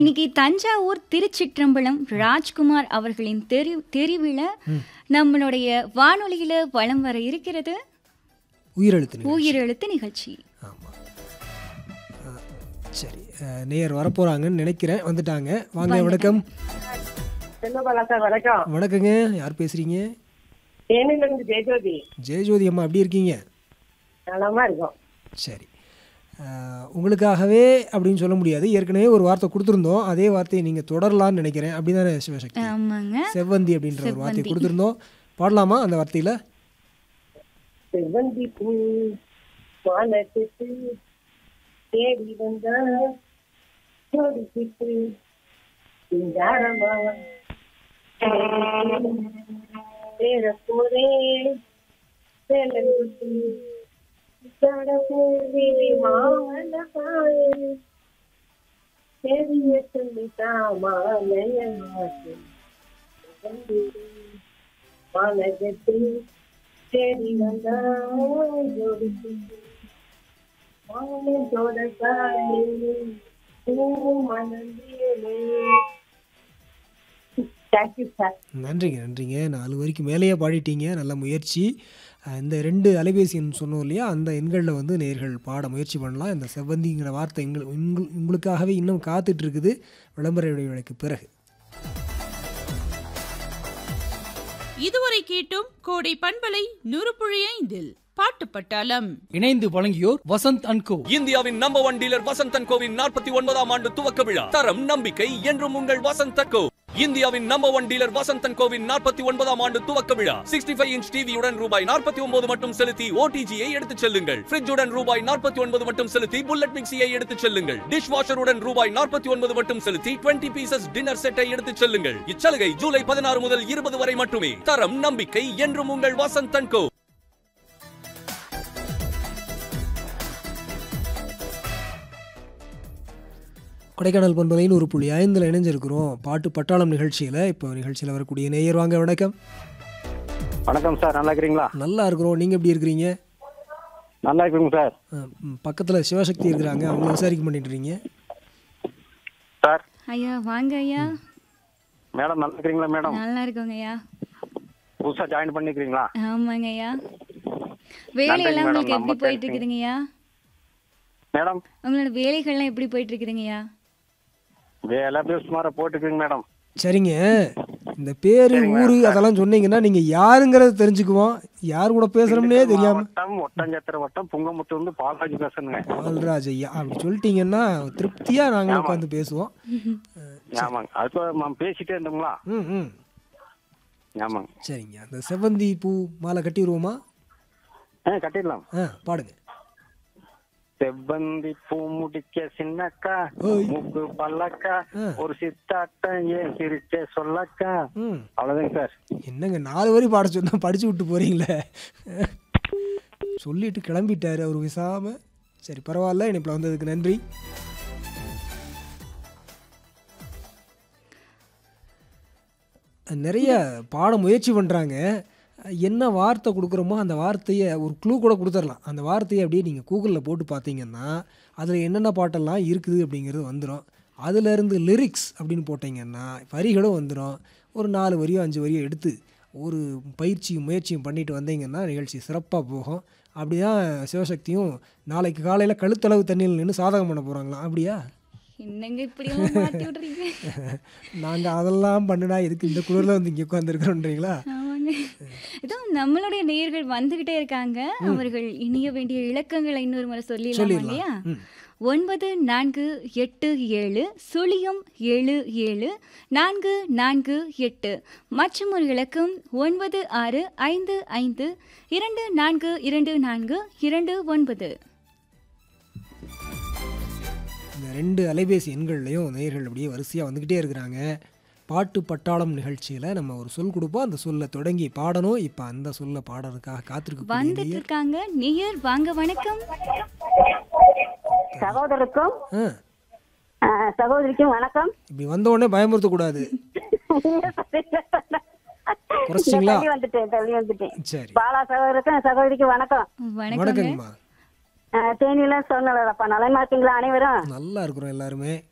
இன்னைக்கு தஞ்சாவூர் திருச்சிற்றம்பலம் ராஜ்குமார் அவர்களின் தெரி தெரிவில நம்மளுடைய வானொலியில வலம் வர இருக்கிறது உயிரெழுத்து நிகழ்ச்சி. உயிரெழுத்து நிகழ்ச்சி ஆமாம் சரி அஹ், நேயர் வரப்போகிறாங்கன்னு நினைக்கிறேன் வந்துட்டாங்க வாங்க வணக்கம் செல்லபாலா சார் வணக்கம் வணக்கங்க யார் பேசுகிறீங்க தேனில இருந்து ஜெயஜோதி ஜெயஜோதி அம்மா எப்படி இருக்கீங்க நலமா இருக்கும் சரி அஹ், உங்களுக்காகவே அப்படின்னு சொல்ல முடியாது ஏற்கனவே ஒரு வார்த்தை கொடுத்துருந்தோம் அதே வார்த்தையை நீங்கள் தொடரலாம்னு நினைக்கிறேன் அப்படி தானே சிவசக்தி ஆமாங்க செவ்வந்தி அப்படின்ற ஒரு வார்த்தையை செவ்வந்தி. கொடுத்துருந்தோம் பாடலாமா அந்த வார்த்தையில் செவ்வந்தி பூ வானத்துக்கு தேடி வந்தா ஜோடிக்கிட்டு சிங்காரமா சேர போரே சேலங்குட்டி சடபூரி மாமல்ல பாரு தெரிய சொல்லிட்டா மாலைய மாட்டு மாலகத்தில் தேடி வந்தா ஜோடிக்கு மாலத்தோட சாலை பூ மணந்தேனே தேங்க்யூ சார் நன்றிங்க நன்றிங்க நாலு வரைக்கும் மேலேயே பாடிட்டீங்க நல்ல முயற்சி அஹ் இந்த ரெண்டு அலைபேசி எண் சொன்னோம் இல்லையா அந்த எண்களில் வந்து நேர்கள் பாட முயற்சி பண்ணலாம் இந்த செவ்வந்திங்கிற வார்த்தை எங்கள் உங்கள் உங்களுக்காகவே இன்னும் காத்துட்டு இருக்குது விளம்பர இடைவேளைக்கு பிறகு இதுவரை கேட்டோம் கோடை பண்பலை நூறு புள்ளி ஐந்தில் பாட்டு பட்டாளம் இணைந்து வழங்கியோர் வசந்த் அண்ட் கோ இந்தியாவின் நம்பர் ஒன் டீலர் வசந்தன் கோவின் நாற்பத்தி ஒன்பதாம் ஆண்டு துவக்க விழா தரம் நம்பிக்கை என்றும் உங்கள் வசந்தன் கோ இந்தியாவின் நம்பர் ஒன் டீலர் வசந்தன் கோவின் நாற்பத்தி ஒன்பதாம் ஆண்டு துவக்க விழா சிக்ஸ்டி ஃபைவ் இன்ச் டிவியுடன் ரூபாய் நாற்பத்தி ஒன்பது மட்டும் செலுத்தி ஓடிஜியை எடுத்துச் செல்லுங்கள் ஃப்ரிட்ஜுடன் ரூபாய் நாற்பத்தி ஒன்பது மட்டும் செலுத்தி புல்லட் மிக்சியை எடுத்துச் செல்லுங்கள் டிஷ் வாஷருடன் ரூபாய் நாற்பத்தி ஒன்பது மட்டும் செலுத்தி டுவெண்ட்டி பீசஸ் டின்னர் செட்டை எடுத்துச் செல்லுங்கள் இச்சலுகை ஜூலை பதினாறு முதல் இருபது வரை மட்டுமே தரம் நம்பிக்கை என்றும் உங்கள் வசந்தன் கோ கொடைக்கானல் பண்பலைன்னு ஒரு புள்ளி ஐந்தில் இணைஞ்சிருக்கிறோம் பாட்டு பட்டாளம் நிகழ்ச்சியில் இப்போ நிகழ்ச்சியில் வரக்கூடிய நேயர் வாங்க வணக்கம் வணக்கம் சார் நல்லா இருக்கிறீங்களா நல்லா இருக்கிறோம் நீங்கள் எப்படி இருக்கிறீங்க நல்லா இருக்குங்க சார் பக்கத்தில் சிவசக்தி இருக்கிறாங்க அவங்க விசாரிக்க பண்ணிட்டு இருக்கீங்க சார் ஐயா வாங்க ஐயா மேடம் நல்லா இருக்கிறீங்களா மேடம் நல்லா இருக்கோங்க ஐயா புதுசா ஜாயின் பண்ணிக்கிறீங்களா ஆமாங்க ஐயா வேலையெல்லாம் மேடம், உங்களுக்கு எப்படி நம்ம போயிட்டு இருக்குதுங்க ஐயா மேடம் உங்களோட வேலைகள்லாம் எப்படி போயிட்டு இருக்குதுங்க ஐயா வேலை அப்படியே சுமாரா போட்டுக்குங்க மேடம் சரிங்க இந்த பேரு ஊரு அதெல்லாம் சொன்னீங்கன்னா நீங்கள் யாருங்கிறத தெரிஞ்சுக்குவோம் யார் கூட பேசுகிறோம்னே தெரியாமல் வட்டம் ஒட்டஞ்சத்திர வட்டம் புங்கமுத்து வந்து பால்ராஜ் பேசணுங்க பால்ராஜ் ஐயா அப்படி சொல்லிட்டீங்கன்னா திருப்தியாக நாங்கள் உட்காந்து பேசுவோம் ஆமாங்க அதுக்கு நம்ம பேசிட்டே இருந்தோங்களா ம் ம் ஆமாங்க சரிங்க அந்த செவ்வந்தி பூ மாலை கட்டிடுவோமா ஆ கட்டிடலாம் ஆ பாடுங்க செவ்வந்தி பூ முடிக்க சின்னக்கா ஓய். மூக்கு பல்லக்கா ஆ. ஒரு சித்தாட்டம் ஏன் சிரிச்ச சொல்லக்கா ம் அவ்வளவுதாங்க சார் என்னங்க நாலு வரி பாட சொன்னா படிச்சு விட்டு போறீங்களே சொல்லிட்டு கிளம்பிட்டாரு அவர் விசாம சரி பரவாயில்ல இனிப்பில் வந்ததுக்கு நன்றி நிறைய பாட முயற்சி பண்ணுறாங்க என்ன வார்த்தை கொடுக்குறோமோ அந்த வார்த்தையை ஒரு க்ளூ கூட கொடுத்துடலாம் அந்த வார்த்தையை அப்படியே நீங்கள் கூகுளில் போட்டு பார்த்தீங்கன்னா அதில் என்னென்ன பாட்டெல்லாம் இருக்குது அப்படிங்கிறது வந்துடும் அதுலேருந்து லிரிக்ஸ் அப்படின்னு போட்டிங்கன்னா வரிகளும் வந்துடும் ஒரு நாலு வரியோ அஞ்சு வரியோ எடுத்து ஒரு பயிற்சியும் முயற்சியும் பண்ணிட்டு வந்தீங்கன்னா நிகழ்ச்சி சிறப்பாக போகும் அப்படி தான் சிவசக்தியும் நாளைக்கு காலையில் கழுத்தளவு தண்ணியில் நின்று சாதகம் பண்ண போகிறாங்களாம் அப்படியா என்னங்க இப்படி எல்லாம் மாட்டி விடுறீங்க நாங்கள் அதெல்லாம் பண்ணுனா எதுக்கு இந்த குளிரில் வந்து இங்கே உட்காந்துருக்குறோன்றீங்களா ஆமாங்க இதோ நம்மளுடைய நேயர்கள் வந்துகிட்டே இருக்காங்க அவர்கள் இணைய வேண்டிய இலக்கங்களை இன்னொரு முறை சொல்லிடலாம் சொல்லிடலாம். இல்லையா ம். ஒன்பது நான்கு எட்டு ஏழு சுழியம் ஏழு ஏழு நான்கு நான்கு எட்டு மற்றும் ஒரு இலக்கம் ஒன்பது ஆறு ஐந்து ஐந்து இரண்டு நான்கு இரண்டு நான்கு இரண்டு ஒன்பது இந்த ரெண்டு அலைபேசி எண்கள்லையும் நேயர்கள் அப்படியே வரிசையாக வந்துக்கிட்டே இருக்கிறாங்க பாட்டு பட்டாளம் நிகழ்ச்சியில் நம்ம ஒரு சொல் கொடுப்போம் அந்த சொல்லை தொடங்கி பாடணும் இப்போ அந்த சொல்லை பாடுறதுக்காக காத்திருக்க வந்துட்டு இருக்காங்க நேயர் வாங்க வணக்கம் சகோதரருக்கும் ஆ அஹ், சகோதரிக்கும் வணக்கம் இப்படி வந்த உடனே பயமுறுத்தக்கூடாது குறைச்சிங்களா? தள்ளி வந்துட்டேன் தள்ளி வந்துட்டேன் சரி பாலா சகோதரருக்கும் சகோதரிக்கும் வணக்கம் வணக்கங்க வணக்கங்கம்மா அஹ், தேனியில சொன்னலப்பா நலமா இருக்கீங்களா அனைவரும் நல்லா இருக்கிறோம் எல்லாருமே